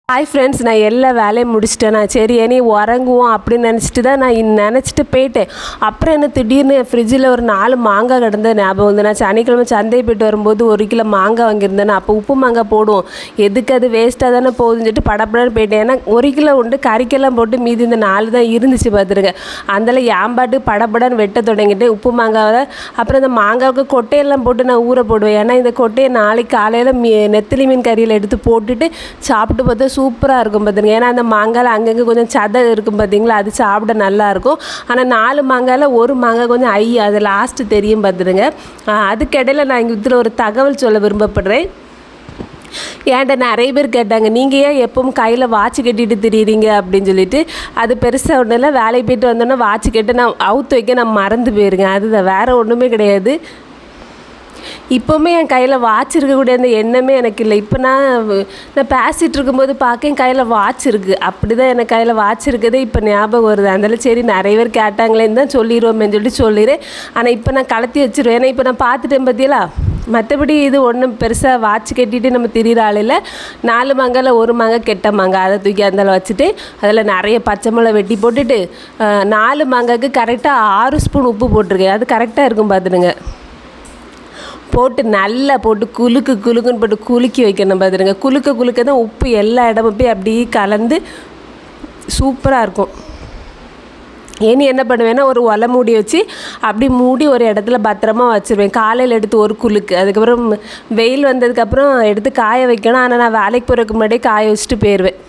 hi friends நான் எல்லா வேலையும் முடிச்சிட்டேன் நான் சரி இனி உறங்குவோம் அப்படின்னு நினச்சிட்டு தான் நான் இன் நினச்சிட்டு போயிட்டேன் அப்புறம் என்ன திடீர்னு ஃப்ரிட்ஜில் ஒரு நாலு மாங்காய் கிடந்த ஞாபகம் வந்து நான் சனிக்கிழமை சந்தை போயிட்டு வரும்போது ஒரு கிலோ மாங்காய் வாங்கியிருந்தேன் அப்போ உப்பு மாங்காய் போடுவோம் எதுக்கு அது வேஸ்ட்டாக தானே போகுதுன்னு சொல்லிட்டு படப்படன்னு போயிட்டேன் ஏன்னா ஒரு கிலோ உண்டு கறிக்கெல்லாம் போட்டு மீதி இந்த நாலு தான் இருந்துச்சு பார்த்துருங்க அதில் ஏம்பாட்டு படப்படன்னு வெட்ட தொடங்கிட்டு உப்பு மாங்காவை அப்புறம் இந்த மாங்காவுக்கு கொட்டையெல்லாம் போட்டு நான் ஊற போடுவேன் ஏன்னா இந்த கொட்டையை நாளைக்கு காலையில் மீ நெத்திலி மீன் கறியில் எடுத்து போட்டுட்டு சாப்பிட்டு பார்த்தா சூப்பராக இருக்கும் பார்த்துருங்க ஏன்னா அந்த மாங்காயில் அங்கங்கே கொஞ்சம் சதை இருக்கும் பார்த்தீங்களா அது சாப்பிட நல்லா இருக்கும் ஆனால் நாலு மாங்காயில் ஒரு மாங்காய் கொஞ்சம் ஐ அது லாஸ்ட்டு தெரியும் பார்த்துருங்க அதுக்கிடையில் நான் இங்கே இதில் ஒரு தகவல் சொல்ல விரும்பப்படுறேன் ஏன்டா நிறைய பேர் கேட்டாங்க நீங்கள் ஏன் எப்பவும் கையில் வாட்ச் கட்டிட்டு திரியிறீங்க அப்படின்னு சொல்லிட்டு அது பெருசாக ஒன்றும் இல்லை வேலைக்கு போயிட்டு வந்தோன்னே வாட்ச் கட்டு நான் அவுத்து வைக்க நான் மறந்து போயிருங்க அதுதான் வேறு ஒன்றுமே கிடையாது இப்போவுமே என் கையில் வாட்ச் இருக்கக்கூடிய அந்த எண்ணமே எனக்கு இல்லை இப்போ நான் நான் பேசிகிட்டு இருக்கும்போது பார்க்க என் கையில் வாட்ச் இருக்குது அப்படி தான் எனக்கு கையில் வாட்ச் இருக்குதே இப்போ ஞாபகம் வருது அதனால சரி நிறைய பேர் கேட்டாங்களேன்னு தான் சொல்லிடுவோமேன்னு சொல்லிட்டு சொல்லிடுறேன் ஆனால் இப்போ நான் கலத்தி வச்சிருவேன் ஏன்னா இப்போ நான் பார்த்துட்டேன் பார்த்தீங்களா மற்றபடி இது ஒன்றும் பெருசாக வாட்ச் கட்டிட்டு நம்ம திரியிற ஆளில் நாலு மாங்காயில் ஒரு மாங்காய் கெட்ட மாங்காய் அதை தூக்கி அதில் வச்சுட்டு அதில் நிறைய பச்சை மிளகா வெட்டி போட்டுட்டு அஹ், நாலு மாங்காய்க்கு கரெக்டாக ஆறு ஸ்பூன் உப்பு போட்டிருக்கேன் அது கரெக்டாக இருக்கும் பார்த்துடுங்க போட்டு நல்லா போட்டு குலுக்கு குலுக்குன்னு போட்டு குலுக்கி வைக்கணும் பார்த்துருங்க குலுக்க குலுக்க தான் உப்பு எல்லா இடமும் போய் அப்படியே கலந்து சூப்பராக இருக்கும் ஏனி என்ன பண்ணுவேன்னா ஒரு ஒலை மூடி வச்சு அப்படி மூடி ஒரு இடத்துல பத்திரமா வச்சுருவேன் காலையில் எடுத்து ஒரு குலுக்கு அதுக்கப்புறம் வெயில் வந்ததுக்கப்புறம் எடுத்து காய வைக்கணும் ஆனால் நான் வேலைக்கு போகிறதுக்கு முன்னாடியே காய வச்சுட்டு போயிடுவேன்